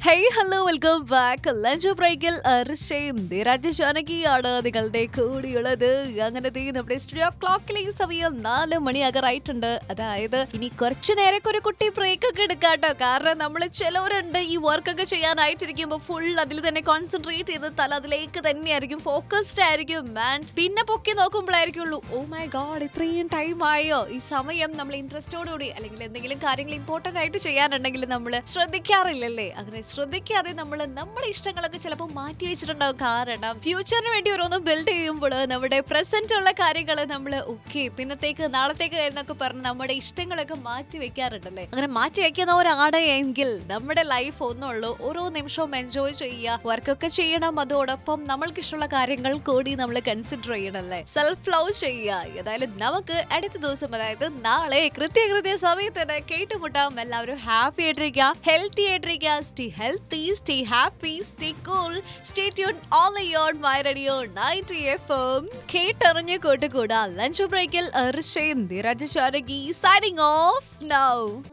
hey hello welcome back lunch ബ്രേക്കിൽ ഋഷയും രാജശാനകിയാണ് നിങ്ങളുടെ കൂടിയുള്ളത് അങ്ങനെ ദേ നമ്മുടെ സ്റ്റുഡിയോ ക്ലോക്കിലെ ഈ സമയം നാല് മണിയാകാറായിട്ടുണ്ട് അതായത് ഇനി കുറച്ചു നേരൊക്കെ ഒരു കുട്ടി ബ്രേക്ക് ഒക്കെ എടുക്കാട്ടോ കാരണം നമ്മൾ ചിലവരുണ്ട് ഈ വർക്കൊക്കെ ചെയ്യാനായിട്ടിരിക്കുമ്പോൾ ഫുൾ അതിൽ തന്നെ കോൺസെൻട്രേറ്റ് ചെയ്ത് തല അതിലേക്ക് തന്നെയായിരിക്കും ഫോക്കസ്ഡ് ആയിരിക്കും ആൻഡ് പിന്നെ പൊക്കി നോക്കുമ്പോഴായിരിക്കുള്ളൂ ഓ മൈ ഗോഡ് ഇത്രയും ടൈം ആയോ ഈ സമയം നമ്മൾ ഇൻട്രസ്റ്റോടുകൂടി അല്ലെങ്കിൽ എന്തെങ്കിലും കാര്യങ്ങൾ ഇമ്പോർട്ടന്റ് ആയിട്ട് ചെയ്യാനുണ്ടെങ്കിൽ നമ്മൾ ശ്രദ്ധിക്കാറില്ലല്ലേ അങ്ങനെ ശ്രദ്ധിക്കാതെ നമ്മൾ നമ്മുടെ ഇഷ്ടങ്ങളൊക്കെ ചിലപ്പോൾ മാറ്റി വെച്ചിട്ടുണ്ടാവും കാരണം ഫ്യൂച്ചറിന് വേണ്ടി ഓരോന്ന് ബിൽഡ് ചെയ്യുമ്പോൾ നമ്മുടെ പ്രസന്റ് ഉള്ള കാര്യങ്ങൾ നമ്മൾ ഓക്കെ പിന്നത്തേക്ക് നാളത്തേക്ക് എന്നൊക്കെ പറഞ്ഞ് നമ്മുടെ ഇഷ്ടങ്ങളൊക്കെ മാറ്റി വെക്കാറുണ്ടല്ലേ അങ്ങനെ മാറ്റി വെക്കുന്നവരാണ് എങ്കിൽ നമ്മുടെ ലൈഫ് ഒന്നുള്ളൂ ഓരോ നിമിഷവും എൻജോയ് ചെയ്യുക വർക്കൊക്കെ ചെയ്യണം അതോടൊപ്പം നമ്മൾക്ക് ഇഷ്ടമുള്ള കാര്യങ്ങൾ കൂടി നമ്മൾ കൺസിഡർ ചെയ്യണല്ലേ സെൽഫ് ലവ് ചെയ്യുക ഏതായാലും നമുക്ക് അടുത്ത ദിവസം അതായത് നാളെ കൃത്യ കൃത്യ സമയത്ത് തന്നെ കേട്ടുമുട്ടാം എല്ലാവരും ഹാപ്പി ആയിട്ടിരിക്കുക ഹെൽത്തി ആയിട്ടിരിക്കുക stay healthy stay happy stay cool stay tune all on my radio ninety F M കേട്ടറിഞ്ഞ് കൂട്ടുകൂടാ ലഞ്ച് ബ്രേക്കിൽ ഋഷേന്ദ് രാജശാരകി സൈനിങ് ഓഫ് നൗ